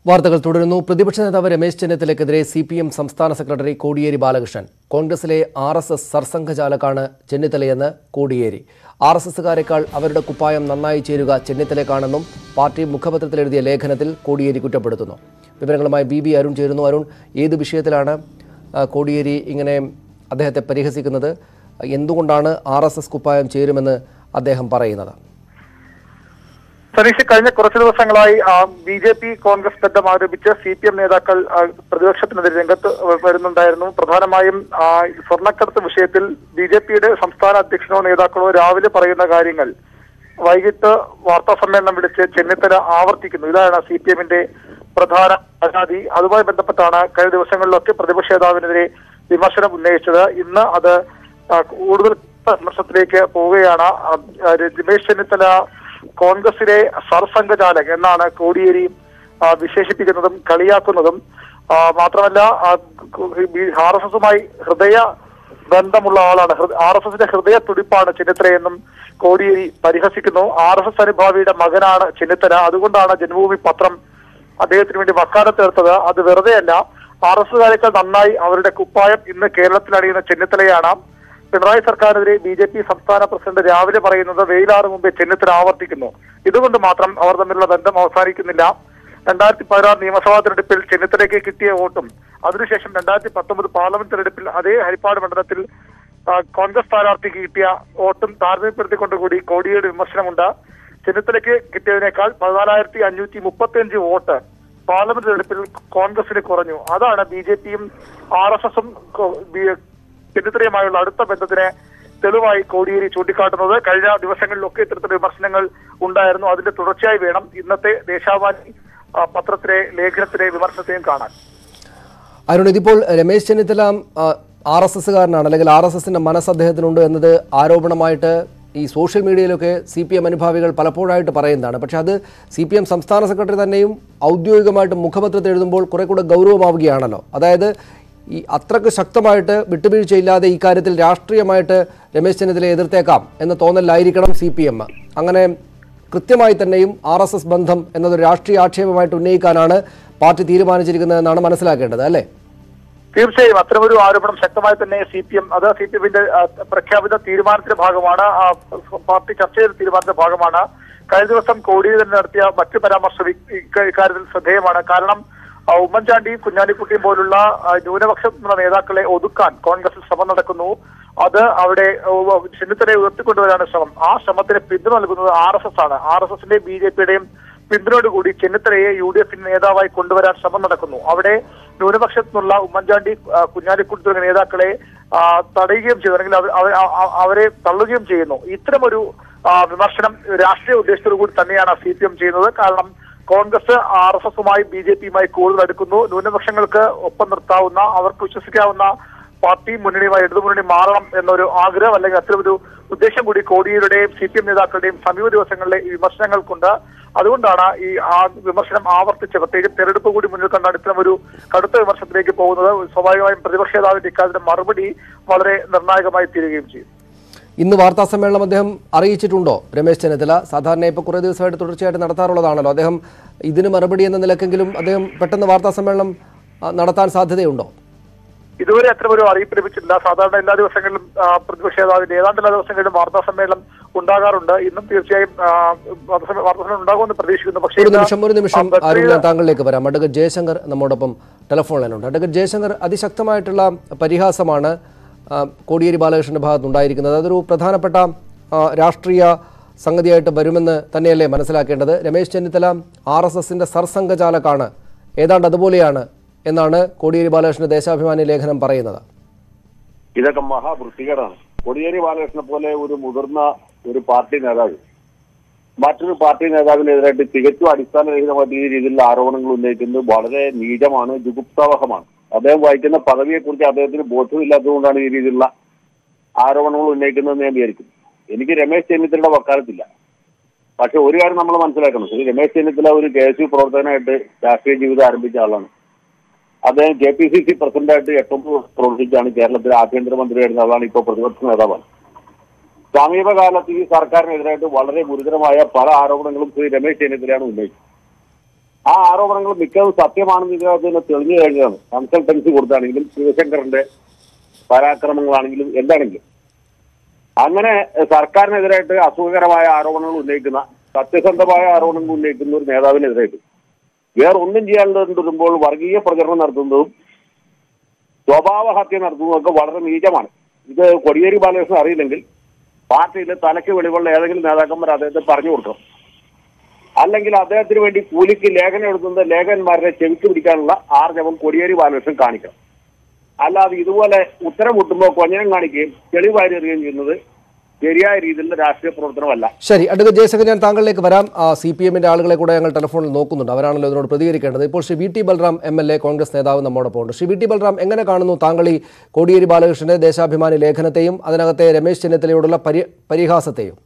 വാർത്തകൾ തുടരുന്നു പ്രതിപക്ഷ നേതാവ് രമേശ് ചെന്നിത്തലയ്ക്കെതിരെ സി പി എം സംസ്ഥാന സെക്രട്ടറി കോടിയേരി ബാലകൃഷ്ണൻ കോൺഗ്രസിലെ ആർ എസ് എസ് സർസംഘചാലകാണ് ചെന്നിത്തലയെന്ന് കോടിയേരി ആർ എസ് എസുകാരെക്കാൾ അവരുടെ കുപ്പായം നന്നായി ചേരുക ചെന്നിത്തലയ്ക്കാണെന്നും പാർട്ടി മുഖപത്രത്തിൽ എഴുതിയ ലേഖനത്തിൽ കോടിയേരി കുറ്റപ്പെടുത്തുന്നു വിവരങ്ങളുമായി ബി ബി അരുൺ ചേരുന്നു അരുൺ ഏത് വിഷയത്തിലാണ് ആ, കോടിയേരി ഇങ്ങനെ അദ്ദേഹത്തെ പരിഹസിക്കുന്നത് എന്തുകൊണ്ടാണ് ആർ എസ് എസ് കുപ്പായം ചേരുമെന്ന് അദ്ദേഹം പറയുന്നത് സതീഷ് കഴിഞ്ഞ കുറച്ചു ദിവസങ്ങളായി ബി ജെ പി കോൺഗ്രസ് ബന്ധം ആരോപിച്ച് സി പി എം നേതാക്കൾ ആ, പ്രതിപക്ഷത്തിനെതിരെ രംഗത്ത് വരുന്നുണ്ടായിരുന്നു പ്രധാനമായും ആ, സ്വർണ്ണക്കടത്ത് വിഷയത്തിൽ ബി ജെ പിയുടെ സംസ്ഥാന അധ്യക്ഷനോ നേതാക്കളോ രാവിലെ പറയുന്ന കാര്യങ്ങൾ വൈകിട്ട് വാർത്താ സമ്മേളനം വിളിച്ച് ചെന്നിത്തല ആവർത്തിക്കുന്നു ഇതാണ് സി പി എമ്മിന്റെ പ്രധാന പരാതി അതുമായി ബന്ധപ്പെട്ടാണ് കഴിഞ്ഞ ദിവസങ്ങളിലൊക്കെ പ്രതിപക്ഷ നേതാവിനെതിരെ വിമർശനം ഉന്നയിച്ചത് ഇന്ന് അത് ആ, കൂടുതൽ വിമർശനത്തിലേക്ക് പോവുകയാണ് ആ, ആ, രമേശ് ചെന്നിത്തല കോൺഗ്രസിലെ സർസംഘചാലക് എന്നാണ് കോടിയേരി ആ, വിശേഷിപ്പിക്കുന്നതും കളിയാക്കുന്നതും ആ, മാത്രമല്ല ആർ എസ് എസുമായി ഹൃദയ ബന്ധമുള്ള ആളാണ് ആർ എസ് എസിന്റെ ഹൃദയ തുടിപ്പാണ് ചെന്നിത്തലയെന്നും കോടിയേരി പരിഹസിക്കുന്നു ആർ എസ് എസ് അനുഭാവിയുടെ മകനാണ് ചെന്നിത്തല അതുകൊണ്ടാണ് ജന്മഭൂമി പത്രം അദ്ദേഹത്തിന് വേണ്ടി വക്കാലത്ത് എടുത്തത് അത് വെറുതെയല്ല ആർ എസ് കാരേക്കാൾ നന്നായി അവരുടെ കുപ്പായം ഇന്ന് കേരളത്തിൽ അണിയുന്ന ചെന്നിത്തലയാണ് പിണറായി സർക്കാരിനെതിരെ ബി ജെ പി സംസ്ഥാന പ്രസിഡന്റ് രാവിലെ പറയുന്നത് വെയിലാറ് മുമ്പേ ചെന്നിത്തല ആവർത്തിക്കുന്നു ഇതുകൊണ്ട് മാത്രം അവർ തമ്മിലുള്ള ബന്ധം അവസാനിക്കുന്നില്ല രണ്ടായിരത്തി പതിനാറ് നിയമസഭാ തെരഞ്ഞെടുപ്പിൽ ചെന്നിത്തലയ്ക്ക് കിട്ടിയ വോട്ടും അതിനുശേഷം രണ്ടായിരത്തി പത്തൊമ്പത് പാർലമെന്റ് തെരഞ്ഞെടുപ്പിൽ അതേ ഹരിപ്പാട് മണ്ഡലത്തിൽ ആ, കോൺഗ്രസ് സ്ഥാനാർത്ഥിക്ക് കിട്ടിയ വോട്ടും താരതമ്യപ്പെടുത്തിക്കൊണ്ടുകൂടി കോടിയുടെ വിമർശനമുണ്ട് ചെന്നിത്തലയ്ക്ക് കിട്ടിയതിനേക്കാൾ പതിനാലായിരത്തി അഞ്ഞൂറ്റി മുപ്പത്തിയഞ്ച് വോട്ട് പാർലമെന്റ് തെരഞ്ഞെടുപ്പിൽ കോൺഗ്രസിന് കുറഞ്ഞു അതാണ് ബി ജെ പിയും ആർ എസ് എസും ചെന്നിത്തലയുമായുള്ള അടുത്ത ബന്ധത്തിന് തെളിവായി കോടിയേരി ചൂണ്ടിക്കാട്ടുന്നത് കഴിഞ്ഞ ദിവസങ്ങളിലൊക്കെ ഇത്തരത്തിലുള്ള വിമർശനങ്ങൾ ഉണ്ടായിരുന്നു അതിന്റെ തുടർച്ചയായി വേണം ഇന്നത്തെ ദേശാഭിമാനി ആ, പത്രത്തിലെ ലേഖനത്തിലെ വിമർശനത്തെയും കാണാൻ അരുൺ ഇതിപ്പോൾ രമേശ് ചെന്നിത്തല ആർ എസ് എസ്സുകാരനാണ് അല്ലെങ്കിൽ ആർ എസ് എസിന്റെ മനസ്സ് അദ്ദേഹത്തിനുണ്ട് എന്നത് ആരോപണമായിട്ട് ഈ സോഷ്യൽ മീഡിയയിലൊക്കെ സി പി എം അനുഭാവികൾ പലപ്പോഴായിട്ട് പറയുന്നതാണ് പക്ഷെ അത് സി പി എം സംസ്ഥാന സെക്രട്ടറി തന്നെയും ഔദ്യോഗികമായിട്ട് മുഖപത്രത്തിൽ എഴുതുമ്പോൾ കുറെ കൂടെ ഗൗരവമാവുകയാണല്ലോ അതായത് ഈ അത്രക്ക് ശക്തമായിട്ട് വിട്ടുവീഴ്ചയില്ലാതെ ഈ കാര്യത്തിൽ രാഷ്ട്രീയമായിട്ട് രമേശ് ചെന്നിത്തലയെ എതിർത്തേക്കാം എന്ന തോന്നലായിരിക്കണം സി പി എം അങ്ങനെ കൃത്യമായി തന്നെയും ആർ എസ് എസ് ബന്ധം എന്നതൊരു രാഷ്ട്രീയ ആക്ഷേപമായിട്ട് ഉന്നയിക്കാനാണ് പാർട്ടി തീരുമാനിച്ചിരിക്കുന്നതെന്നാണ് മനസ്സിലാക്കേണ്ടത് അല്ലേ തീർച്ചയായും അത്തരമൊരു ആരോപണം ശക്തമായി തന്നെ സി പി എം അത് സി പി എമ്മിന്റെ പ്രഖ്യാപിത തീരുമാനത്തിന്റെ ഭാഗമാണ് ആ, പാർട്ടി ചർച്ച ചെയ്ത തീരുമാനത്തിന്റെ ഭാഗമാണ് കഴിഞ്ഞ ദിവസം കോടിയിൽ തന്നെ നടത്തിയ മറ്റു പരാമർശം ഇ- ഇക്ക- ഇക്കാര്യത്തിൽ ശ്രദ്ധേയമാണ് കാരണം ആ, ഉമ്മൻചാണ്ടിയും കുഞ്ഞാലിക്കുട്ടിയും പോലുള്ള ആ, ന്യൂനപക്ഷത്തിനുള്ള നേതാക്കളെ ഒതുക്കാൻ കോൺഗ്രസിൽ ശ്രമം നടക്കുന്നു അത് അവിടെ ഓ, ചെന്നിത്തലയെ ഉയർത്തിക്കൊണ്ടുവരാണ് ശ്രമം ആ ശ്രമത്തിന് പിന്തുണ നൽകുന്നത് ആർ എസ് എസ് ആണ് ആർ എസ് എസിന്റെയും ബി ജെ പിയുടെയും പിന്തുണയോടുകൂടി ചെന്നിത്തലയെ യു ഡി എഫിന് നേതാവായി കൊണ്ടുവരാൻ ശ്രമം നടക്കുന്നു അവിടെ ന്യൂനപക്ഷത്തിനുള്ള ഉമ്മൻചാണ്ടി ആ, കുഞ്ഞാലിക്കുട്ടി തുടങ്ങിയ നേതാക്കളെ ആ, തടയുകയും ചെയ്തു അല്ലെങ്കിൽ അവ- അവ- അവ- അവരെ തള്ളുകയും ചെയ്യുന്നു ഇത്തരമൊരു ആ, വിമർശനം രാഷ്ട്രീയ ഉദ്ദേശത്തോടു കൂടി തന്നെയാണ് സി പി എം ചെയ്യുന്നത് കാരണം കോൺഗ്രസ് ആർ എസ് എസുമായി ബി ജെ പിയുമായി കൂടുതൽ അടുക്കുന്നു ന്യൂനപക്ഷങ്ങൾക്ക് ഒപ്പം നിർത്താവുന്ന അവർക്ക് വിശ്വസിക്കാവുന്ന പാർട്ടി മുന്നണിയുമായി ഇടതുമുന്നണി മാറണം എന്നൊരു ആഗ്രഹം അല്ലെങ്കിൽ അത്തരമൊരു ഉദ്ദേശം കൂടി കോടിയേരുടെയും സി പി എം നേതാക്കളുടെയും സമീപ ദിവസങ്ങളിലെ ഈ വിമർശനങ്ങൾക്കുണ്ട് അതുകൊണ്ടാണ് ഈ ആ വിമർശനം ആവർത്തിച്ച് പ്രത്യേകിച്ച് തെരഞ്ഞെടുപ്പ് കൂടി മുന്നിൽ കണ്ടാണ് ഇത്തരം ഒരു കടുത്ത വിമർശനത്തിലേക്ക് പോകുന്നത് സ്വാഭാവികമായും പ്രതിപക്ഷ നേതാവിന്റെ ഇക്കാര്യത്തിന്റെ മറുപടി വളരെ നിർണായകമായി തീരുകയും ചെയ്യും ഇന്ന് വാർത്താ സമ്മേളനം അദ്ദേഹം അറിയിച്ചിട്ടുണ്ടോ രമേശ് ചെന്നിത്തല സാധാരണ ഇപ്പോൾ കുറേ ദിവസമായിട്ട് തുടർച്ചയായിട്ട് നടത്താറുള്ളതാണല്ലോ അദ്ദേഹം ഇതിന് മറുപടി എന്ന നിലക്കെങ്കിലും അദ്ദേഹം പെട്ടെന്ന് വാർത്താ സമ്മേളനം ആ, നടത്താൻ സാധ്യതയുണ്ടോ ഇതുവരെ അത്തരം ഒരു അറിയിപ്പ് ലഭിച്ചിട്ടില്ല സാധാരണ എല്ലാ ദിവസങ്ങളിലും ആ, പ്രതിപക്ഷ നേതാവിന്റെ ഏതാണ്ട് എല്ലാ ദിവസങ്ങളിലും വാർത്താ സമ്മേളനം ഉണ്ടാകാറുണ്ട് ഇന്നും തീർച്ചയായും ആ, വാർത്താ സമ്മേ- വാർത്താ സമ്മേളനം ഉണ്ടാകുമെന്ന് പ്രതീക്ഷിക്കുന്നു പക്ഷേ ഒരു ഇന്ന് നിമിഷം ഒരു നിമിഷം ആ, ബക്രീദ് അരുൺ ഞാൻ താങ്കളിലേക്ക് വരാം അഡ്വക്കേറ്റ് ജയശങ്കർ നമ്മോടൊപ്പം ടെലിഫോൺ ലൈനുണ്ട് അഡ്വക്കേറ്റ് ജയശങ്കർ അതിശക്തമായിട്ടുള്ള പരിഹാസമാണ് ആ, കോടിയേരി ബാലകൃഷ്ണന്റെ ഭാഗത്തുണ്ടായിരിക്കുന്നത് അതൊരു പ്രധാനപ്പെട്ട ആ, രാഷ്ട്രീയ സംഗതിയായിട്ട് വരുമെന്ന് തന്നെയല്ലേ മനസ്സിലാക്കേണ്ടത് രമേശ് ചെന്നിത്തല ആർ എസ് എസിന്റെ സർസംഘചാലകാണ് ഏതാണ്ട് അതുപോലെയാണ് എന്നാണ് കോടിയേരി ബാലകൃഷ്ണന്റെ ദേശാഭിമാനി ലേഖനം പറയുന്നത് ഇതൊക്കെ മഹാവൃത്തികേടാണ് കോടിയേരി ബാലകൃഷ്ണനെ പോലെ ഒരു മുതിർന്ന ഒരു പാർട്ടി നേതാവ് മറ്റൊരു പാർട്ടി നേതാവിനെതിരായിട്ട് തികച്ചും അടിസ്ഥാനരഹിതമായിട്ട് ഈ രീതിയിലുള്ള ആരോപണങ്ങൾ ഉന്നയിക്കുന്നത് വളരെ നീചമാണ് ജുഗുപ്സാവഹമാണ് അദ്ദേഹം വഹിക്കുന്ന പദവിയെക്കുറിച്ച് അദ്ദേഹത്തിന് ബോധമില്ലാത്തതുകൊണ്ടാണ് ഈ രീതിയിലുള്ള ആരോപണങ്ങൾ ഉന്നയിക്കുന്നതെന്ന് ഞാൻ വിചാരിക്കുന്നു എനിക്ക് രമേശ് ചെന്നിത്തലയുടെ വക്കാലത്തില്ല പക്ഷെ ഒരു കാര്യം നമ്മൾ മനസ്സിലാക്കണം ശ്രീ രമേശ് ചെന്നിത്തല ഒരു കെ എസ് യു പ്രവർത്തകനായിട്ട് രാഷ്ട്രീയ ജീവിതം ആരംഭിച്ച ആളാണ് അദ്ദേഹം കെ പി സി സി പ്രസിഡന്റായിട്ട് എട്ടൊമ്പത് വർഷം പ്രവർത്തിച്ചാണ് കേരളത്തിലെ ആഭ്യന്തരമന്ത്രിയായിരുന്ന ആളാണ് ഇപ്പോൾ പ്രതിപക്ഷ നേതാവാണ് സമീപകാലത്ത് ഈ സർക്കാരിനെതിരായിട്ട് വളരെ ഗുരുതരമായ പല ആരോപണങ്ങളും ശ്രീ രമേശ് ചെന്നിത്തലയാണ് ഉന്നയിച്ചത് ആ ആരോപണങ്ങൾ മിക്കതും സത്യമാണെന്ന് ഇതിനകത്ത് തെളിഞ്ഞു കഴിഞ്ഞതാണ് കൺസൾട്ടൻസി കൊടുത്താണെങ്കിലും ശിവശങ്കറിന്റെ പരാക്രമങ്ങളാണെങ്കിലും എന്താണെങ്കിലും അങ്ങനെ എഹ്, സർക്കാരിനെതിരായിട്ട് അസുഖകരമായ ആരോപണങ്ങൾ ഉന്നയിക്കുന്ന സത്യസന്ധമായ ആരോപണങ്ങൾ ഉന്നയിക്കുന്ന ഒരു നേതാവിനെതിരായിട്ട് വേറെ ഒന്നും ചെയ്യാണ്ടിരുമ്പോൾ വർഗീയ പ്രചരണം നടത്തുന്നതും സ്വഭാവഹത്യ നടത്തുന്നതൊക്കെ വളരെ നീചമാണ് ഇത് കൊടിയേരി ബാലകൃഷ്ണൻ അറിയില്ലെങ്കിൽ പാർട്ടിയിൽ തലയ്ക്ക് വെളിവുള്ള ഏതെങ്കിലും നേതാക്കന്മാർ അദ്ദേഹത്തെ പറഞ്ഞു കൊടുക്കണം അല്ലെങ്കിൽ അദ്ദേഹത്തിന് വേണ്ടി കൂലിക്ക് ലേഖനം എഴുതുന്ന ലേഖകന്മാരെ ചെവിക്ക് പിടിക്കാനുള്ള ആർജവം കൊടിയേരി ബാലകൃഷ്ണൻ കാണിക്കണം അല്ലാതെ ഇതുപോലെ ഉത്തരം മുട്ടുമ്പോൾ കൊഞ്ഞനം കാണിക്കുകയും തെളിവാരി എറിയുകയും ചെയ്യുന്നത് ശരിയായ രീതിയിലുള്ള രാഷ്ട്രീയ പ്രവർത്തനമല്ല ശരി അഡ്വക്കേറ്റ് ജയശങ്കർ ഞാൻ താങ്കളിലേക്ക് വരാം സി പി എമ്മിന്റെ ആളുകളെ കൂടെ ഞങ്ങൾ ടെലിഫോണിൽ നോക്കുന്നുണ്ട് അവരാണല്ലോ ഇതിനോട് പ്രതികരിക്കേണ്ടത് ഇപ്പോൾ Shri V T Balram M L A Congress നേതാവ് നമ്മോടൊപ്പം ഉണ്ട് ശ്രീ വി ടി ബൽറാം എങ്ങനെ കാണുന്നു താങ്കൾ ഈ കോടിയേരി ബാലകൃഷ്ണന്റെ ദേശാഭിമാനി ലേഖനത്തെയും അതിനകത്തെ രമേശ് ചെന്നിത്തലയോടുള്ള പരി പരിഹാസത്തെയും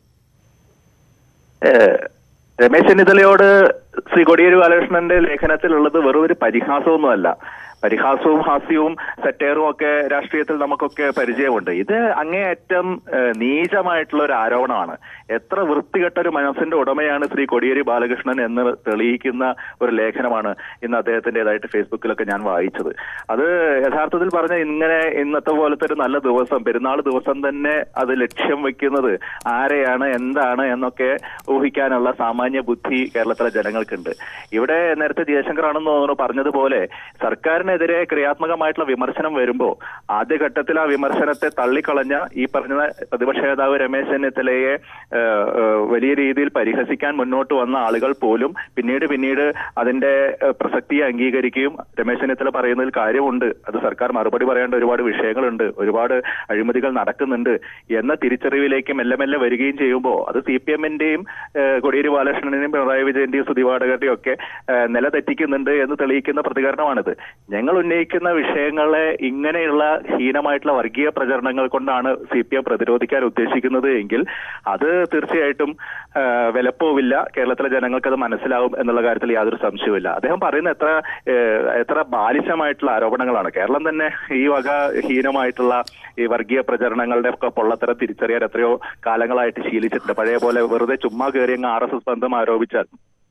ഏഹ് രമേശ് ചെന്നിത്തലയോട് ശ്രീ കൊടിയേരി ബാലകൃഷ്ണന്റെ ലേഖനത്തിലുള്ളത് വെറും ഒരു പരിഹാസമൊന്നുമല്ല പരിഹാസവും ഹാസ്യവും സെറ്റേറും ഒക്കെ രാഷ്ട്രീയത്തിൽ നമുക്കൊക്കെ പരിചയമുണ്ട് ഇത് അങ്ങേയറ്റം ഏഹ്, നീചമായിട്ടുള്ള ഒരു ആരോപണമാണ് എത്ര വൃത്തികെട്ട ഒരു മനസ്സിന്റെ ഉടമയാണ് ശ്രീ കൊടിയേരി ബാലകൃഷ്ണൻ എന്ന് തെളിയിക്കുന്ന ഒരു ലേഖനമാണ് ഇന്ന് അദ്ദേഹത്തിന്റേതായിട്ട് ഫേസ്ബുക്കിലൊക്കെ ഞാൻ വായിച്ചത് അത് യഥാർത്ഥത്തിൽ പറഞ്ഞ ഇങ്ങനെ ഇന്നത്തെ പോലത്തെ ഒരു നല്ല ദിവസം പെരുന്നാൾ ദിവസം തന്നെ അത് ലക്ഷ്യം വെക്കുന്നത് ആരെയാണ് എന്താണ് എന്നൊക്കെ ഊഹിക്കാനുള്ള സാമാന്യ ബുദ്ധി കേരളത്തിലെ ജനങ്ങൾക്കുണ്ട് ഇവിടെ നേരത്തെ ജയശങ്കർ ആണെന്ന് തോന്നുന്നു പറഞ്ഞതുപോലെ സർക്കാരിനെതിരെ ക്രിയാത്മകമായിട്ടുള്ള വിമർശനം വരുമ്പോൾ ആദ്യഘട്ടത്തിൽ ആ വിമർശനത്തെ തള്ളിക്കളഞ്ഞ ഈ പറഞ്ഞ പ്രതിപക്ഷ നേതാവ് രമേശ് ചെന്നിത്തലയെ ഏഹ്, ഏഹ്, വലിയ രീതിയിൽ പരിഹസിക്കാൻ മുന്നോട്ട് വന്ന ആളുകൾ പോലും പിന്നീട് പിന്നീട് അതിന്റെ ഏഹ്, പ്രസക്തിയെ അംഗീകരിക്കുകയും രമേശ് ചെന്നിത്തല പറയുന്നതിൽ കാര്യമുണ്ട് അത് സർക്കാർ മറുപടി പറയേണ്ട ഒരുപാട് വിഷയങ്ങളുണ്ട് ഒരുപാട് അഴിമതികൾ നടക്കുന്നുണ്ട് എന്ന തിരിച്ചറിവിലേക്ക് മെല്ലെ മെല്ലെ വരികയും ചെയ്യുമ്പോൾ അത് സി പി എമ്മിന്റെയും കൊടിയേരി ബാലകൃഷ്ണന്റെയും പിണറായി വിജയന്റെയും സ്തുതിപാഠകരുടെയും ഒക്കെ ഏഹ്, നില തെറ്റിക്കുന്നുണ്ട് എന്ന് തെളിയിക്കുന്ന പ്രതികരണമാണിത് ഞങ്ങൾ ഉന്നയിക്കുന്ന വിഷയങ്ങളെ ഇങ്ങനെയുള്ള ഹീനമായിട്ടുള്ള വർഗീയ പ്രചരണങ്ങൾ കൊണ്ടാണ് സി പി എം പ്രതിരോധിക്കാൻ ഉദ്ദേശിക്കുന്നത് എങ്കിൽ അത് തീർച്ചയായിട്ടും ആ, വിലപ്പോവില്ല കേരളത്തിലെ ജനങ്ങൾക്ക് അത് മനസ്സിലാവും എന്നുള്ള കാര്യത്തിൽ യാതൊരു സംശയവുമില്ല അദ്ദേഹം പറയുന്ന എത്ര ഏ, എത്ര ബാലിശമായിട്ടുള്ള ആരോപണങ്ങളാണ് കേരളം തന്നെ ഈ വക ഹീനമായിട്ടുള്ള ഈ വർഗീയ പ്രചരണങ്ങളുടെ ഒക്കെ പൊള്ളത്തരം തിരിച്ചറിയാൻ എത്രയോ കാലങ്ങളായിട്ട് ശീലിച്ചിട്ടുണ്ട് പഴയ പോലെ വെറുതെ ചുമ്മാ കയറി അങ്ങ് ആർ എസ് എസ് ബന്ധം ആരോപിച്ചാൽ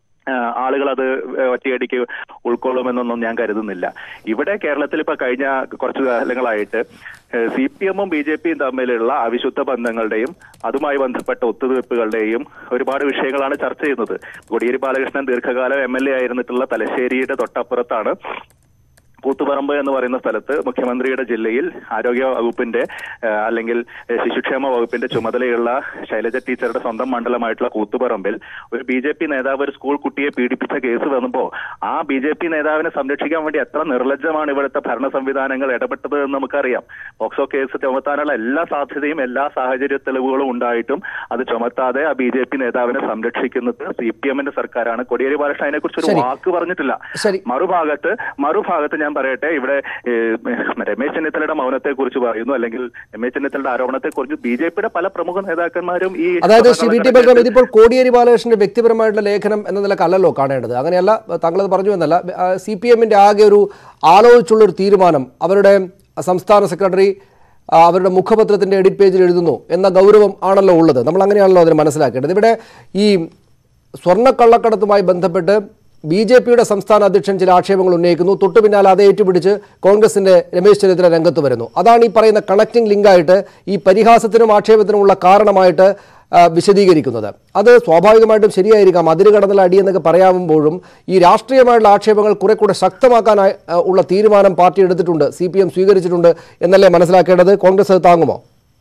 ആളുകൾ അത് ഒറ്റയടിക്ക് ഉൾക്കൊള്ളുമെന്നൊന്നും ഞാൻ കരുതുന്നില്ല ഇവിടെ കേരളത്തിൽ ഇപ്പൊ കഴിഞ്ഞ കുറച്ചു കാലങ്ങളായിട്ട് സി പി എമ്മും ബി ജെ പിയും തമ്മിലുള്ള അവിശുദ്ധ ബന്ധങ്ങളുടെയും അതുമായി ബന്ധപ്പെട്ട ഒത്തുതീർപ്പുകളുടെയും ഒരുപാട് വിഷയങ്ങളാണ് ചർച്ച ചെയ്യുന്നത് കോടിയേരി ബാലകൃഷ്ണൻ ദീർഘകാലം എം എൽ എ ആയിരുന്നിട്ടുള്ള തലശ്ശേരിയുടെ തൊട്ടപ്പുറത്താണ് കൂത്തുപറമ്പ് എന്ന് പറയുന്ന സ്ഥലത്ത് മുഖ്യമന്ത്രിയുടെ ജില്ലയിൽ ആരോഗ്യ വകുപ്പിന്റെ ആ, അല്ലെങ്കിൽ ഏ, ശിശുക്ഷേമ വകുപ്പിന്റെ ചുമതലയുള്ള ശൈലജ ടീച്ചറുടെ സ്വന്തം മണ്ഡലമായിട്ടുള്ള കൂത്തുപറമ്പിൽ ഒരു ബി ജെ പി നേതാവ് ഒരു സ്കൂൾ കുട്ടിയെ പീഡിപ്പിച്ച കേസ് വന്നപ്പോ ആ ബി ജെ പി നേതാവിനെ സംരക്ഷിക്കാൻ വേണ്ടി എത്ര നിർലജ്ജമാണ് ഇവിടുത്തെ ഭരണ സംവിധാനങ്ങൾ ഇടപെട്ടത് എന്ന് നമുക്കറിയാം പോക്സോ കേസ് ചുമത്താനുള്ള എല്ലാ സാധ്യതയും എല്ലാ സാഹചര്യ തെളിവുകളും ഉണ്ടായിട്ടും അത് ചുമത്താതെ ആ ബി ജെ പി നേതാവിനെ സംരക്ഷിക്കുന്നത് സി പി എമ്മിന്റെ സർക്കാരാണ് കോടിയേരി ബാലകൃഷ്ണൻ അതിനെക്കുറിച്ച് ഒരു ശരി. വാക്ക് പറഞ്ഞിട്ടില്ല ശരി. മറുഭാഗത്ത് മറുഭാഗത്ത് ഞാൻ പറയട്ടെ ഇവിടെ ഏഹ്, രമേശ് ചെന്നിത്തലയുടെ മൗനത്തെ കുറിച്ച് പറയുന്നു അല്ലെങ്കിൽ രമേശ് ചെന്നിത്തലയുടെ ആരോപണത്തെ കുറിച്ച് ബി ജെ പിയുടെ പല പ്രമുഖ നേതാക്കന്മാരും ഈ അതായത് ശ്രീ വി ടി ബൽറാം സഭകളിൽ ഇതിപ്പോൾ കോടിയേരി ബാലകൃഷ്ണന്റെ വ്യക്തിപരമായിട്ടുള്ള ലേഖനം എന്ന നിലക്കല്ലല്ലോ കാണേണ്ടത് അങ്ങനെയല്ല താങ്കളത് പറഞ്ഞു എന്നല്ല സി പി എമ്മിന്റെ ആകെ ഒരു ആലോചിച്ചുള്ള ഒരു തീരുമാനം അവരുടെ സംസ്ഥാന സെക്രട്ടറി ആ, അവരുടെ മുഖപത്രത്തിന്റെ എഡിറ്റ് പേജിൽ എഴുതുന്നു എന്ന ഗൗരവം ആണല്ലോ ഉള്ളത് നമ്മൾ അങ്ങനെയാണല്ലോ അതിനെ മനസ്സിലാക്കേണ്ടത് ഇവിടെ ഈ സ്വർണ്ണക്കള്ളക്കടത്തുമായി ബന്ധപ്പെട്ട് ബി ജെ പിയുടെ സംസ്ഥാന അധ്യക്ഷൻ ചില ആക്ഷേപങ്ങൾ ഉന്നയിക്കുന്നു തൊട്ടു പിന്നാലെ അത് ഏറ്റുപിടിച്ച് കോൺഗ്രസിന്റെ രമേശ് ചെന്നിത്തല രംഗത്ത് വരുന്നു അതാണ് ഈ പറയുന്ന കണക്റ്റിംഗ് ലിങ്കായിട്ട് ഈ പരിഹാസത്തിനും ആക്ഷേപത്തിനുമുള്ള കാരണമായിട്ട് ആ, വിശദീകരിക്കുന്നത് അത് സ്വാഭാവികമായിട്ടും ശരിയായിരിക്കാം അതിര് കടന്നുള്ള അടി എന്നൊക്കെ പറയാവുമ്പോഴും ഈ രാഷ്ട്രീയമായിട്ടുള്ള ആക്ഷേപങ്ങൾ കുറെ കൂടെ ശക്തമാക്കാനായി ആ, ഉള്ള തീരുമാനം പാർട്ടി എടുത്തിട്ടുണ്ട് സി പി എം സ്വീകരിച്ചിട്ടുണ്ട് എന്നല്ലേ മനസ്സിലാക്കേണ്ടത് കോൺഗ്രസ് അത് താങ്ങുമോ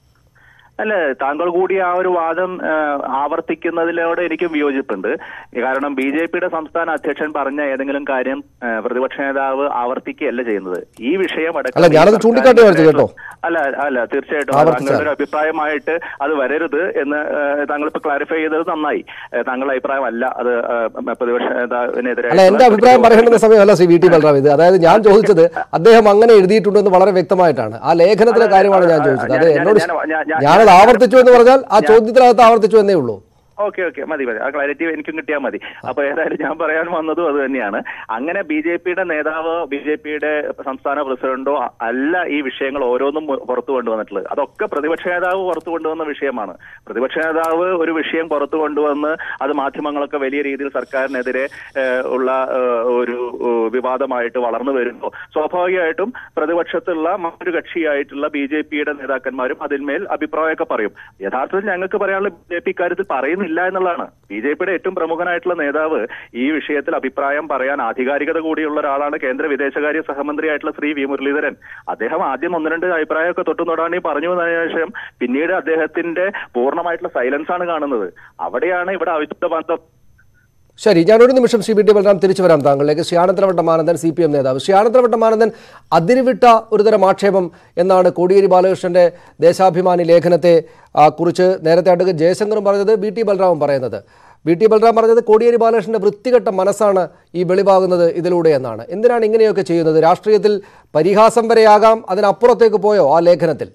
അല്ല താങ്കൾ കൂടി ആ ഒരു വാദം ആ, ആവർത്തിക്കുന്നതിലോട് എനിക്കും വിയോജിപ്പുണ്ട് കാരണം ബി ജെ പിയുടെ സംസ്ഥാന അധ്യക്ഷൻ പറഞ്ഞ ഏതെങ്കിലും കാര്യം ആ, പ്രതിപക്ഷ നേതാവ് ആവർത്തിക്കുകയല്ല ചെയ്യുന്നത് ഈ വിഷയം അടക്കം അല്ല, ഞാനത് ഈ ചൂണ്ടിക്കാട്ടുകയായിരുന്നു സർക്കാരിന്റെ കേട്ടോ. അല്ല അല്ല തീർച്ചയായിട്ടും അത് ആവർത്തിച്ചാൽ. താങ്കളുടെ ഒരു അഭിപ്രായമായിട്ട് അത് വരരുത് എന്ന് ആ, താങ്കൾ ഇപ്പൊ ക്ലാരിഫൈ ചെയ്തത് നന്നായി ആ, താങ്കളുടെ അഭിപ്രായമല്ല അത് ആ, പ്രതിപക്ഷ നേതാവിനെതിരെ അല്ല എന്റെ അഭിപ്രായം പറയേണ്ടുന്ന സമയമല്ല ശ്രീ വി ടി ബൽറാം ഇത് അതായത് ഞാൻ ചോദിച്ചത് അദ്ദേഹം അങ്ങനെ എഴുതിയിട്ടുണ്ടെന്ന് വളരെ വ്യക്തമായിട്ടാണ് ആ ലേഖനത്തിലെ അല്ല, കാര്യമാണ് ഞാൻ ആ, ചോദിച്ചത് ഞാൻ- അത് ഞാൻ- എന്നോട് ഞാൻ- ഞാൻ- ഞാൻ- ഞാനത് ആവർത്തിച്ചു എന്ന് പറഞ്ഞാൽ ആ ചോദ്യത്തിനകത്ത് ആവർത്തിച്ചു എന്നേ ഉള്ളൂ ഓക്കെ ഓക്കെ മതി മതി ആ ക്ലാരിറ്റി എനിക്കും കിട്ടിയാൽ മതി അപ്പൊ ഏതായാലും ഞാൻ പറയാൻ വന്നതും അത് തന്നെയാണ് അങ്ങനെ ബി ജെ പിയുടെ നേതാവോ ബി ജെ പിയുടെ സംസ്ഥാന പ്രസിഡന്റോ അ- അല്ല ഈ വിഷയങ്ങൾ ഓരോന്നും മു- പുറത്തു കൊണ്ടുവന്നിട്ടുള്ളത് അതൊക്കെ പ്രതിപക്ഷ നേതാവ് പുറത്തു കൊണ്ടുവന്ന വിഷയമാണ് പ്രതിപക്ഷ നേതാവ് ഒരു വിഷയം പുറത്തു കൊണ്ടുവന്ന് അത് മാധ്യമങ്ങളൊക്കെ വലിയ രീതിയിൽ സർക്കാരിനെതിരെ ഏഹ്, ഉള്ള ഏഹ്, ഒരു ഏഹ്, വിവാദമായിട്ട് വളർന്നു വരുമ്പോൾ സ്വാഭാവികമായിട്ടും പ്രതിപക്ഷത്തുള്ള മറ്റൊരു കക്ഷിയായിട്ടുള്ള ബി ജെ പിയുടെ നേതാക്കന്മാരും അതിന്മേൽ അഭിപ്രായമൊക്കെ പറയും യഥാർത്ഥത്തിൽ ഞങ്ങൾക്ക് പറയാനുള്ള ബി ജെ പി ഇക്കാര്യത്തിൽ പറയുന്നില്ല എന്നുള്ളതാണ് ബി ജെ പിയുടെ ഏറ്റവും പ്രമുഖനായിട്ടുള്ള നേതാവ് ഈ വിഷയത്തിൽ അഭിപ്രായം പറയാൻ ആധികാരികത കൂടിയുള്ള ഒരാളാണ് കേന്ദ്ര വിദേശകാര്യ സഹമന്ത്രിയായിട്ടുള്ള ശ്രീ വി മുരളീധരൻ അദ്ദേഹം ആദ്യം ഒന്ന് രണ്ട് അഭിപ്രായമൊക്കെ തൊട്ടു തൊടാണ്ടി പറഞ്ഞു എന്നതിന് ശേഷം പിന്നീട് അദ്ദേഹത്തിന്റെ പൂർണ്ണമായിട്ടുള്ള സൈലൻസ് ആണ് കാണുന്നത് അവിടെയാണ് ഇവിടെ അവിശുദ്ധ ബന്ധം ശരി ഞാനൊരു നിമിഷം ശ്രീ ബി ടി ബലറാം തിരിച്ചു വരാം താങ്കളിലേക്ക് Shri Anathalavattom Anandan C P M നേതാവ് ശ്രീ ആനന്ദവട്ടമാനന്ദൻ അതിരുവിട്ട ഒരുതരം ആക്ഷേപം എന്നാണ് കോടിയേരി ബാലകൃഷ്ണന്റെ ദേശാഭിമാനി ലേഖനത്തെ ആ, കുറിച്ച് നേരത്തെ അഡ്വക്കേറ്റ് ജയശങ്കറും പറഞ്ഞത് ബി ടി ബലറാമും പറയുന്നത് ബി ടി ബലറാം പറഞ്ഞത് കോടിയേരി ബാലകൃഷ്ണന്റെ വൃത്തികെട്ട മനസ്സാണ് ഈ വെളിവാകുന്നത് ഇതിലൂടെ എന്നാണ് എന്തിനാണ് ഇങ്ങനെയൊക്കെ ചെയ്യുന്നത് രാഷ്ട്രീയത്തിൽ പരിഹാസം വരെയാകാം അതിനപ്പുറത്തേക്ക് പോയോ ആ ലേഖനത്തിൽ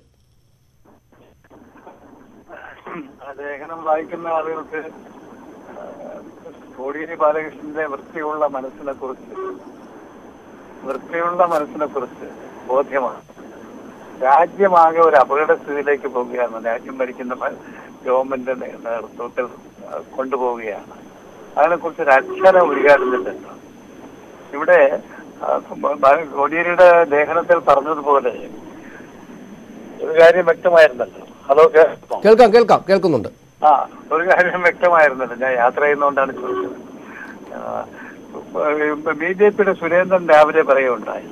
ആ ലേഖനം വായിക്കുന്ന ആളുകൾക്ക് ആ, കോടിയേരി ബാലകൃഷ്ണന്റെ വൃത്തിയുള്ള മനസ്സിനെ കുറിച്ച് വൃത്തിയുള്ള മനസ്സിനെ കുറിച്ച് ബോധ്യമാണ് രാജ്യമാകെ ഒരു അപകടസ്ഥിതിയിലേക്ക് പോവുകയാണ് രാജ്യം ഭരിക്കുന്ന മ- ഗവൺമെന്റ് നേ- നേതൃത്വത്തിൽ ആ, കൊണ്ടുപോവുകയാണ് അതിനെക്കുറിച്ച് ഒരു അക്ഷരം ഉദ്ഘാടനത്തില്ല ഇവിടെ ആ, ബ- കോടിയേരിയുടെ ലേഖനത്തിൽ പറഞ്ഞതുപോലെ ഒരു കാര്യം വ്യക്തമായിരുന്നല്ലോ ഹലോ കേൾക്കുമോ കേൾക്കാം കേൾക്കാം കേൾക്കുന്നുണ്ട് ആ ഒരു കാര്യം വ്യക്തമായിരുന്നല്ലോ ഞാൻ യാത്ര ചെയ്യുന്നതുകൊണ്ടാണ് ചോദിച്ചത് ബി ജെ പിയുടെ സുരേന്ദ്രൻ രാവിലെ പറയുകയുണ്ടായി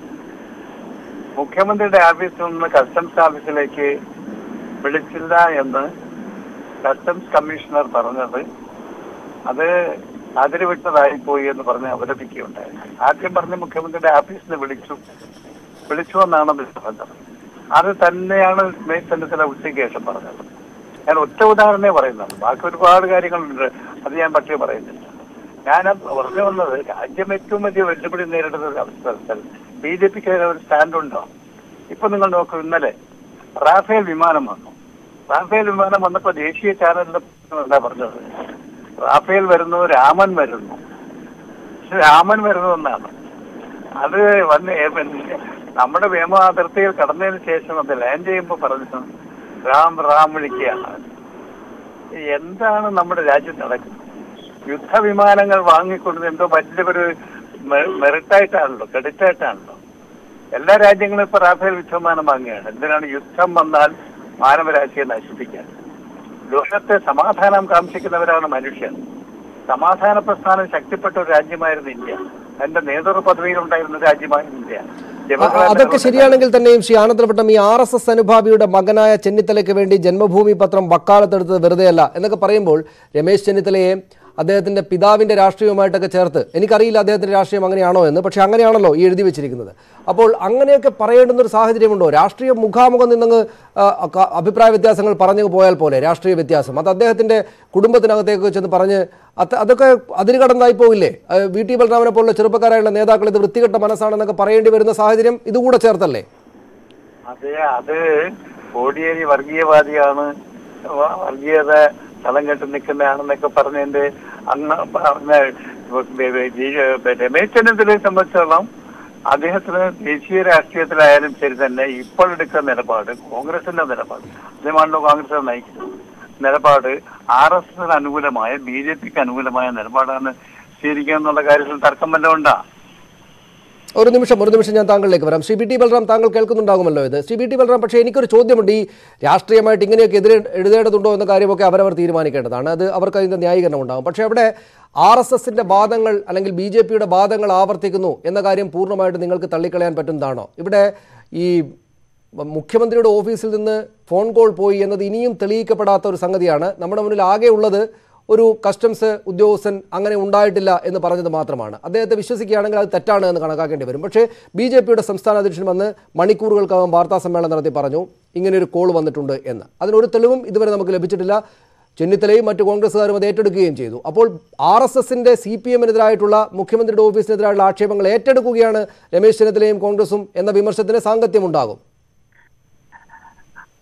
മുഖ്യമന്ത്രിയുടെ ഓഫീസിൽ നിന്ന് കസ്റ്റംസ് ഓഫീസിലേക്ക് വിളിച്ചില്ല എന്ന് കസ്റ്റംസ് കമ്മീഷണർ പറഞ്ഞത് അത് അതിരുവിട്ടതായിപ്പോയി എന്ന് പറഞ്ഞ് അവലപിക്കുകയുണ്ടായി ആദ്യം പറഞ്ഞ് മുഖ്യമന്ത്രിയുടെ ഓഫീസിൽ നിന്ന് വിളിച്ചു വിളിച്ചു എന്നാണ് അദ്ദേഹം പറഞ്ഞത് അത് തന്നെയാണ് മേയ് ചെന്നിത്തല ഉച്ചയ്ക്ക് ശേഷം പറഞ്ഞത് ഞാൻ ഒറ്റ ഉദാഹരണമേ പറയുന്നുള്ളൂ ബാക്കി ഒരുപാട് കാര്യങ്ങളുണ്ട് അത് ഞാൻ പക്ഷേ പറയുന്നില്ല ഞാൻ പറഞ്ഞു വന്നത് രാജ്യം ഏറ്റവും വലിയ വെല്ലുവിളി നേരിടുന്ന ഒരു അവസരത്തിൽ ബി ജെ പിക്ക് ഒരു സ്റ്റാൻഡ് ഉണ്ടോ ഇപ്പൊ നിങ്ങൾ നോക്കൂ ഇന്നലെ റാഫേൽ വിമാനം വന്നു റാഫേൽ വിമാനം വന്നപ്പോ ദേശീയ ചാനലിന്റെ എന്താ പറഞ്ഞത് റാഫേൽ വരുന്നു രാമൻ വരുന്നു പക്ഷെ രാമൻ വരുന്നു എന്നാണ് അത് വന്ന് ഏ- പിന്നെ നമ്മുടെ വ്യോമ അതിർത്തിയിൽ കടന്നതിന് ശേഷം അത് ലാൻഡ് ചെയ്യുമ്പോൾ പറഞ്ഞു റാം റാം വിളിക്കുകയാണ് എന്താണ് നമ്മുടെ രാജ്യത്ത് നടക്കുന്നത് യുദ്ധവിമാനങ്ങൾ വാങ്ങിക്കൊണ്ട് എന്തോ വലിയൊരു മെ- മെറിറ്റായിട്ടാണല്ലോ ക്രെഡിറ്റ് ആയിട്ടാണല്ലോ എല്ലാ രാജ്യങ്ങളും ഇപ്പൊ റാഫേൽ യുദ്ധവിമാനം വാങ്ങുകയാണ് എന്തിനാണ് യുദ്ധം വന്നാൽ മാനവരാശിയെ നശിപ്പിക്കാൻ ലോകത്തെ സമാധാനം കാംക്ഷിക്കുന്നവരാണ് മനുഷ്യർ സമാധാന പ്രസ്ഥാനം ശക്തിപ്പെട്ട ഒരു രാജ്യമായിരുന്നു ഇന്ത്യ അതിന്റെ നേതൃത്വ പദവിയിലുണ്ടായിരുന്ന രാജ്യമായിരുന്നു ഇന്ത്യ അ- ജവഹർലാൽ അതൊക്കെ നെഹ്റുവിന്റെ ശരിയാണെങ്കിൽ തന്നെയും ശ്രീ ആനന്ദവട്ടം ഈ ആർ എസ് എസ് അനുഭാവിയുടെ മകനായ ചെന്നിത്തലയ്ക്ക് വേണ്ടി ജന്മഭൂമി പത്രം വക്കാലത്തെടുത്തത് വെറുതെയല്ല എന്നൊക്കെ പറയുമ്പോൾ രമേശ് ചെന്നിത്തലയെ അദ്ദേഹത്തിന്റെ പിതാവിന്റെ രാഷ്ട്രീയവുമായിട്ടൊക്കെ ചേർത്ത് എനിക്കറിയില്ല അദ്ദേഹത്തിന്റെ രാഷ്ട്രീയം അങ്ങനെയാണോ എന്ന് പക്ഷെ അങ്ങനെയാണല്ലോ ഈ എഴുതി വെച്ചിരിക്കുന്നത് അപ്പോൾ അങ്ങനെയൊക്കെ പറയേണ്ടുന്ന ഒരു സാഹചര്യമുണ്ടോ രാഷ്ട്രീയ മുഖാമുഖം നിന്നങ്ങ് ആ, ക- അഭിപ്രായ വ്യത്യാസങ്ങൾ പറഞ്ഞു പോയാൽ പോലെ രാഷ്ട്രീയ വ്യത്യാസം അത് അദ്ദേഹത്തിന്റെ കുടുംബത്തിനകത്തേക്ക് ചെന്ന് പറഞ്ഞ് അത് അതൊക്കെ അതിര് കടന്നായി പോകില്ലേ ആ, വി ടി ബലറാമനെ പോലുള്ള ചെറുപ്പക്കാരായുള്ള നേതാക്കൾ ഇത് വൃത്തികെട്ട മനസ്സാണെന്നൊക്കെ പറയേണ്ടി വരുന്ന സാഹചര്യം ഇതുകൂടെ ചേർത്തല്ലേ അതെ അത് കോടിയേരി വർഗീയവാദിയാണ് വ- വർഗീയത സ്ഥലം കെട്ടി നിൽക്കുന്നതാണെന്നൊക്കെ പറഞ്ഞതിന്റെ അന്ന് പറഞ്ഞ ബ- ബ- ബി- രമേശ് ചെന്നിത്തലയെ സംബന്ധിച്ചിടത്തോളം അദ്ദേഹത്തിന് ദേശീയ രാഷ്ട്രീയത്തിലായാലും ശരി തന്നെ ഇപ്പോൾ എടുക്കുന്ന നിലപാട് കോൺഗ്രസിന്റെ നിലപാട് അദ്ദേഹമാണല്ലോ കോൺഗ്രസ് നയിക്കുന്നത് നിലപാട് ആർ എസ് എസിന് അനുകൂലമായ ബി ജെ പിക്ക് അനുകൂലമായ നിലപാടാണ് സ്വീകരിക്കുക എന്നുള്ള കാര്യത്തിൽ തർക്കം വല്ലതും ഉണ്ടാ ഒരു നിമിഷം ഒരു നിമിഷം ഞാൻ താങ്കളിലേക്ക് വരാം ശ്രീ ബി ടി ബലറാം താങ്കൾ കേൾക്കുന്നുണ്ടാകുമല്ലോ ഇത് ശ്രീ ബി ടി ബലറാം പക്ഷേ എനിക്കൊരു ചോദ്യമുണ്ട് ഈ രാഷ്ട്രീയമായിട്ട് ഇങ്ങനെയൊക്കെ എതിരെ എഴുതേണ്ടതുണ്ടോ എന്ന കാര്യമൊക്കെ അവരവർ തീരുമാനിക്കേണ്ടതാണ് അത് അവർക്ക് അതിൻ്റെ ന്യായീകരണം ഉണ്ടാകും പക്ഷേ അവിടെ ആർ എസ് എസിൻ്റെ വാദങ്ങൾ അല്ലെങ്കിൽ ബി ജെ പിയുടെ വാദങ്ങൾ ആവർത്തിക്കുന്നു എന്ന കാര്യം പൂർണ്ണമായിട്ട് നിങ്ങൾക്ക് തള്ളിക്കളയാൻ പറ്റുന്നതാണോ ഇവിടെ ഈ മുഖ്യമന്ത്രിയുടെ ഓഫീസിൽ നിന്ന് ഫോൺ കോൾ പോയി എന്നത് ഇനിയും തെളിയിക്കപ്പെടാത്ത ഒരു സംഗതിയാണ് നമ്മുടെ മുന്നിൽ ആകെ ഉള്ളത് ഒരു കസ്റ്റംസ് ഉദ്യോഗസ്ഥൻ അങ്ങനെ ഉണ്ടായിട്ടില്ല എന്ന് പറഞ്ഞത് മാത്രമാണ് അദ്ദേഹത്തെ വിശ്വസിക്കുകയാണെങ്കിൽ അത് തെറ്റാണ് എന്ന് കണക്കാക്കേണ്ടി വരും പക്ഷേ ബി ജെ പിയുടെ സംസ്ഥാന അധ്യക്ഷൻ വന്ന് മണിക്കൂറുകൾക്കകം വാർത്താ സമ്മേളനം നടത്തി പറഞ്ഞു ഇങ്ങനെ ഒരു കോൾ വന്നിട്ടുണ്ട് എന്ന് അതിനൊരു തെളിവും ഇതുവരെ നമുക്ക് ലഭിച്ചിട്ടില്ല ചെന്നിത്തലയും മറ്റു കോൺഗ്രസ്സുകാരും അത് ഏറ്റെടുക്കുകയും ചെയ്തു അപ്പോൾ ആർ എസ് എസിന്റെ സി പി എമ്മിനെതിരായിട്ടുള്ള മുഖ്യമന്ത്രിയുടെ ഓഫീസിനെതിരായുള്ള ആക്ഷേപങ്ങൾ ഏറ്റെടുക്കുകയാണ് രമേശ് ചെന്നിത്തലയും കോൺഗ്രസും എന്ന വിമർശനത്തിന് സാങ്കത്യമുണ്ടാകും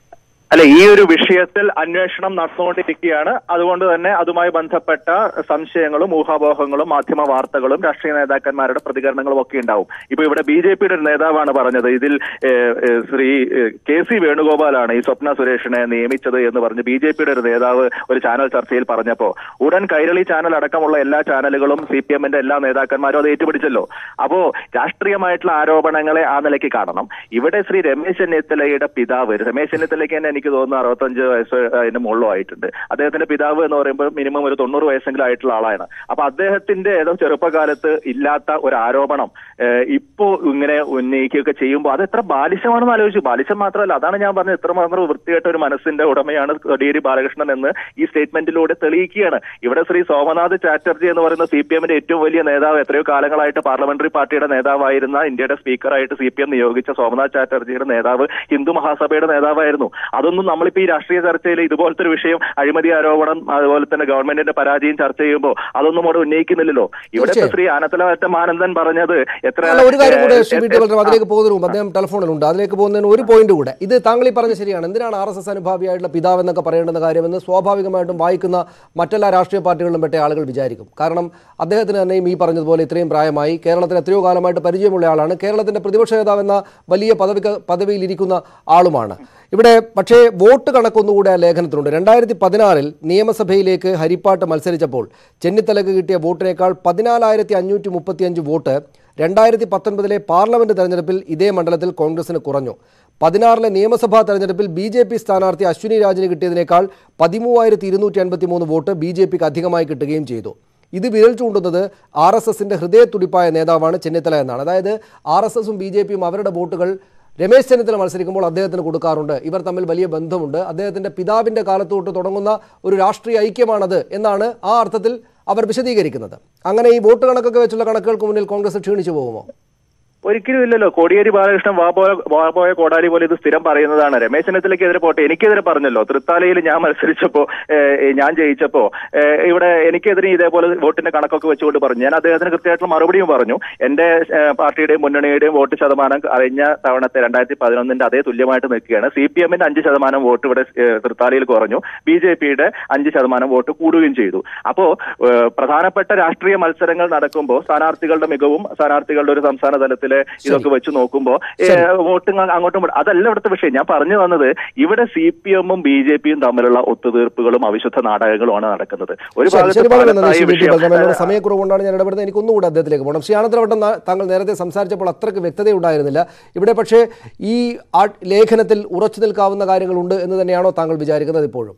അല്ല ഈ ഒരു വിഷയത്തിൽ അന്വേഷണം നടന്നുകൊണ്ടിരിക്കുകയാണ് അതുകൊണ്ട് തന്നെ അതുമായി ബന്ധപ്പെട്ട സംശയങ്ങളും ഊഹാപോഹങ്ങളും മാധ്യമ വാർത്തകളും രാഷ്ട്രീയ നേതാക്കന്മാരുടെ പ്രതികരണങ്ങളും ഒക്കെ ഉണ്ടാവും ഇപ്പൊ ഇവിടെ ബി ജെ പിയുടെ ഒരു നേതാവാണ് പറഞ്ഞത് ഇതിൽ ഏഹ്, ഏഹ്, ശ്രീ ഏഹ്, കെ സി വേണുഗോപാലാണ് ഈ സ്വപ്ന സുരേഷിനെ നിയമിച്ചത് എന്ന് പറഞ്ഞ് ബി ജെ പിയുടെ ഒരു നേതാവ് ഒരു ചാനൽ ചർച്ചയിൽ പറഞ്ഞപ്പോ ഉടൻ കൈരളി ചാനൽ അടക്കമുള്ള എല്ലാ ചാനലുകളും സി പി എമ്മിന്റെ എല്ലാ നേതാക്കന്മാരും അത് ഏറ്റുപിടിച്ചല്ലോ അപ്പോ രാഷ്ട്രീയമായിട്ടുള്ള ആരോപണങ്ങളെ ആ നിലയ്ക്ക് കാണണം ഇവിടെ ശ്രീ രമേശ് ചെന്നിത്തലയുടെ പിതാവ് രമേശ് ചെന്നിത്തലയ്ക്ക് തന്നെ എനിക്ക് തോന്നുന്നു അറുപത്തഞ്ച് വയസ്സ് അതിന്റെ മുകളിലും ആയിട്ടുണ്ട് അദ്ദേഹത്തിന്റെ പിതാവ് എന്ന് പറയുമ്പോൾ മിനിമം ഒരു തൊണ്ണൂറ് വയസ്സെങ്കിലും ആയിട്ടുള്ള ആളാണ് അപ്പൊ അദ്ദേഹത്തിന്റെ ഏതോ ചെറുപ്പകാലത്ത് ഇല്ലാത്ത ഒരു ആരോപണം ഏഹ്, ഇപ്പോ ഇങ്ങനെ ഉന്നയിക്കുകയൊക്കെ ചെയ്യുമ്പോൾ അത് എത്ര ബാലിശമാണെന്ന് ആലോചിച്ചു ബാലിശം മാത്രമല്ല അതാണ് ഞാൻ പറഞ്ഞത് ഇത്രമാത്രം വൃത്തികെട്ട ഒരു മനസ്സിന്റെ ഉടമയാണ് കോടിയേരി ബാലകൃഷ്ണൻ എന്ന് ഈ സ്റ്റേറ്റ്മെന്റിലൂടെ തെളിയിക്കുകയാണ് ഇവിടെ ശ്രീ സോമനാഥ് ചാറ്റർജി എന്ന് പറയുന്ന സി പി എമ്മിന്റെ ഏറ്റവും വലിയ നേതാവ് എത്രയോ കാലങ്ങളായിട്ട് പാർലമെന്ററി പാർട്ടിയുടെ നേതാവായിരുന്ന ഇന്ത്യയുടെ സ്പീക്കറായിട്ട് സി പി എം നിയോഗിച്ച സോമനാഥ് ചാറ്റർജിയുടെ നേതാവ് ഹിന്ദു മഹാസഭയുടെ നേതാവായിരുന്നു അതൊന്നും നമ്മളിപ്പോ ഈ രാഷ്ട്രീയ ചർച്ചയിൽ ഇതുപോലത്തെ ഒരു വിഷയം അഴിമതി ആരോപണം അതുപോലെ തന്നെ ഗവൺമെന്റിന്റെ പരാജയം ചർച്ച ചെയ്യുമ്പോൾ അതൊന്നും അവിടെ ഉന്നയിക്കുന്നില്ലല്ലോ ഇവിടെ ഇപ്പൊ ശ്രീ ആനത്തലവറ്റ മാനന്ദൻ പറഞ്ഞത് എത്ര അല്ല ഒരു കാര്യം കൂടെ ശ്രീ വി ടി ഏഹ്, ബൽറാം അതിലേക്ക് പോകുന്നതിന് മുമ്പ് അദ്ദേഹം ടെലിഫോണിലുണ്ട് അതിലേക്ക് പോകുന്നതിന് ഒരു പോയിന്റ് കൂടെ ഇത് താങ്കൾ ഈ പറഞ്ഞ ശരിയാണ് എന്തിനാണ് ആർ എസ് എസ് അനുഭാവിയായിട്ടുള്ള പിതാവ് എന്നൊക്കെ പറയേണ്ടുന്ന കാര്യമെന്ന് സ്വാഭാവികമായിട്ടും വായിക്കുന്ന മറ്റെല്ലാ രാഷ്ട്രീയ പാർട്ടികളിലും പെട്ട ആളുകൾ വിചാരിക്കും കാരണം അദ്ദേഹത്തിന് തന്നെയും ഈ പറഞ്ഞതുപോലെ ഇത്രയും പ്രായമായി കേരളത്തിൽ എത്രയോ കാലമായിട്ട് പരിചയമുള്ള ആളാണ് കേരളത്തിന്റെ പ്രതിപക്ഷ നേതാവ് എന്ന വലിയ പദവി പദവിയിൽ ഇരിക്കുന്ന ആളുമാണ് ഇവിടെ പക്ഷേ വോട്ട് കണക്കൊന്നുകൂടെ ആ ലേഖനത്തിലുണ്ട് രണ്ടായിരത്തി പതിനാറിൽ നിയമസഭയിലേക്ക് ഹരിപ്പാട്ട് മത്സരിച്ചപ്പോൾ ചെന്നിത്തലക്ക് കിട്ടിയ വോട്ടിനേക്കാൾ പതിനാലായിരത്തി അഞ്ഞൂറ്റി മുപ്പത്തിയഞ്ച് വോട്ട് രണ്ടായിരത്തി പത്തൊൻപതിലെ പാർലമെന്റ് തെരഞ്ഞെടുപ്പിൽ ഇതേ മണ്ഡലത്തിൽ കോൺഗ്രസിന് കുറഞ്ഞു പതിനാറിലെ നിയമസഭാ തെരഞ്ഞെടുപ്പിൽ ബി ജെ പി സ്ഥാനാർത്ഥി അശ്വിനി രാജിന് കിട്ടിയതിനേക്കാൾ പതിമൂവായിരത്തി ഇരുന്നൂറ്റി അൻപത്തി മൂന്ന് വോട്ട് ബി ജെ പിക്ക് അധികമായി കിട്ടുകയും ചെയ്തു ഇത് വിരൽ ചൂണ്ടുന്നത് ആർ എസ് എസിന്റെ ഹൃദയത്തുടിപ്പായ നേതാവാണ് ചെന്നിത്തല എന്നാണ് അതായത് ആർ എസ് എസും ബി ജെ പിയും അവരുടെ വോട്ടുകൾ രമേശ് ചെന്നിത്തല മത്സരിക്കുമ്പോൾ അദ്ദേഹത്തിന് കൊടുക്കാറുണ്ട് ഇവർ തമ്മിൽ വലിയ ബന്ധമുണ്ട് അദ്ദേഹത്തിന്റെ പിതാവിന്റെ കാലത്ത് തൊട്ട് തുടങ്ങുന്ന ഒരു രാഷ്ട്രീയ ഐക്യമാണത് എന്നാണ് ആ അർത്ഥത്തിൽ അവർ വിശദീകരിക്കുന്നത് അങ്ങനെ ഈ വോട്ട് കണക്കൊക്കെ വെച്ചുള്ള കണക്കുകൾക്ക് മുന്നിൽ കോൺഗ്രസ് ക്ഷീണിച്ചു പോകുമോ ഒരിക്കലും ഇല്ലല്ലോ കോടിയേരി ബാലകൃഷ്ണൻ വാ പോയ വാ പോയ കോടാലി പോലെ ഇത് സ്ഥിരം പറയുന്നതാണ് രമേശ് ചെന്നിത്തലയ്ക്കെതിരെ പോട്ടെ എനിക്കെതിരെ പറഞ്ഞല്ലോ തൃത്താലയിൽ ഞാൻ മത്സരിച്ചപ്പോ ഏഹ്, ഞാൻ ജയിച്ചപ്പോ ഏഹ്, ഇവിടെ എനിക്കെതിരെ ഇതേപോലെ വോട്ടിന്റെ കണക്കൊക്കെ വെച്ചുകൊണ്ട് പറഞ്ഞു ഞാൻ അദ്ദേഹത്തിന് കൃത്യമായിട്ടുള്ള മറുപടിയും പറഞ്ഞു എന്റെ ഏഹ്, പാർട്ടിയുടെയും മുന്നണിയുടെയും വോട്ട് ശതമാനം കഴിഞ്ഞ തവണത്തെ രണ്ടായിരത്തി പതിനൊന്നിന്റെ അതേ തുല്യമായിട്ട് നിൽക്കുകയാണ് സി പി എമ്മിന്റെ അഞ്ച് ശതമാനം വോട്ട് ഇവിടെ ഏഹ്, തൃത്താലയിൽ കുറഞ്ഞു ബി ജെ പിയുടെ അഞ്ച് ശതമാനം വോട്ട് കൂടുകയും ചെയ്തു അപ്പോ ഏഹ്, പ്രധാനപ്പെട്ട രാഷ്ട്രീയ മത്സരങ്ങൾ നടക്കുമ്പോൾ സ്ഥാനാർത്ഥികളുടെ മികവും സ്ഥാനാർത്ഥികളുടെ ഒരു സംസ്ഥാന തലത്തിലെ ഇതൊക്കെ വെച്ച് നോക്കുമ്പോൾ വോട്ട് ഇങ്ങ് അങ്ങോട്ടും ഇങ്ങോട്ടും- അതല്ല ഇവിടുത്തെ വിഷയം ഞാൻ പറഞ്ഞു വന്നത് ഇവിടെ സി പി എമ്മും ബി ജെ പിയും തമ്മിലുള്ള ഒത്തുതീർപ്പുകളും അവിശുദ്ധ നാടകങ്ങളുമാണ് നടക്കുന്നത് ഒരു ശരി, ഭാഗത്ത് ശരി വളരെ നന്ദി പാലത്തായി ശ്രീ വി ടി വിഷയം ബൽറാം. എന്നോട് സമയക്കുറവുകൊണ്ടാണ് ഞാൻ ഇടപെടുന്നത് എനിക്ക് ഒന്നുകൂടെ അദ്ദേഹത്തിലേക്ക് പോകണം ശ്രീ ആനന്ദവട്ടം താങ്കൾ നേരത്തെ സംസാരിച്ചപ്പോൾ അത്രയ്ക്ക് വ്യക്തതയുണ്ടായിരുന്നില്ല ഇവിടെ പക്ഷേ ഈ ആ ലേഖനത്തിൽ ഉറച്ചു നിൽക്കാവുന്ന കാര്യങ്ങളുണ്ട് എന്ന് തന്നെയാണോ താങ്കൾ വിചാരിക്കുന്നത് ഇപ്പോഴും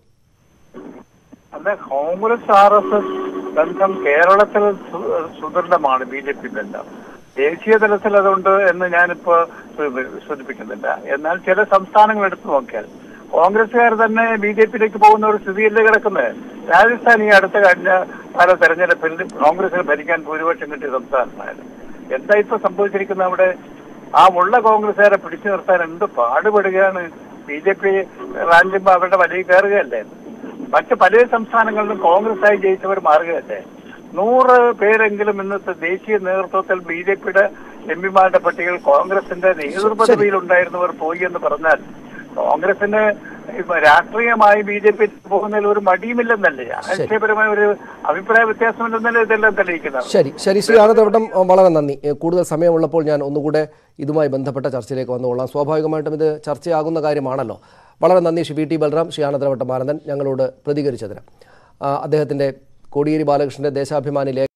അത് കോൺഗ്രസ് ആർ എസ് എസ് ബന്ധം കേരളത്തിൽ സു- സുദൃഢമാണ് ബി ജെ പി ബന്ധം ദേശീയ തലത്തിൽ അതുണ്ട് എന്ന് ഞാനിപ്പോ സൂചി- സൂചിപ്പിക്കുന്നില്ല എന്നാൽ ചില സംസ്ഥാനങ്ങൾ എടുത്തു നോക്കിയാൽ കോൺഗ്രസുകാർ തന്നെ ബി ജെ പിയിലേക്ക് പോകുന്ന ഒരു സ്ഥിതിയല്ലേ കിടക്കുന്നത് രാജസ്ഥാൻ ഈ അടുത്ത കഴിഞ്ഞ പല തെരഞ്ഞെടുപ്പിൽ കോൺഗ്രസിന് ഭരിക്കാൻ ഭൂരിപക്ഷം കിട്ടിയ സംസ്ഥാനമായിരുന്നു എന്താ ഇപ്പൊ സംഭവിച്ചിരിക്കുന്നത് അവിടെ ആ ഉള്ള കോൺഗ്രസുകാരെ പിടിച്ചു നിർത്താൻ എന്ത് പാടുപെടുകയാണ് ബി ജെ പി റാഞ്ചുമ്പോ അവരുടെ വലിയ കയറുകയല്ലേ മറ്റ് പല സംസ്ഥാനങ്ങളിലും കോൺഗ്രസ് ആയി ജയിച്ചവർ മാറുകയല്ലേ നൂറ് പേരെങ്കിലും ഇന്നത്തെ ദേശീയ നേതൃത്വത്തിൽ ബി ജെ പിയുടെ എം പിമാരുടെ പട്ടികയിൽ കോൺഗ്രസിന്റെ നേതൃപദവിയിൽ ഉണ്ടായിരുന്നവർ പോയി എന്ന് പറഞ്ഞാൽ കോൺഗ്രസിന് ഇപ്പൊ രാഷ്ട്രീയമായി ബി ജെ പി പോകുന്നതിൽ ഒരു മടിയുമില്ലെന്നല്ലേ ആശയപരമായ ഒരു അഭിപ്രായ വ്യത്യാസമില്ലെന്നല്ലേ ഇതെല്ലാം തെളിയിക്കുന്നത് ശരി ശരി ശ്രീ ആനന്ദവട്ടം വളരെ നന്ദി ഏ, കൂടുതൽ സമയമുള്ളപ്പോൾ ഞാൻ ഒന്നുകൂടെ ഇതുമായി ബന്ധപ്പെട്ട ചർച്ചയിലേക്ക് വന്നുകൊള്ളാം സ്വാഭാവികമായിട്ടും ഇത് ചർച്ചയാകുന്ന കാര്യമാണല്ലോ വളരെ നന്ദി ശ്രീ വി ടി ബൽറാം ശ്രീ ആനന്ദവട്ടം ആനന്ദൻ ഞങ്ങളോട് പ്രതികരിച്ചതിന് ആ, അദ്ദേഹത്തിൻ്റെ കോടിയേരി ബാലകൃഷ്ണന്റെ ദേശാഭിമാനി ലേഖ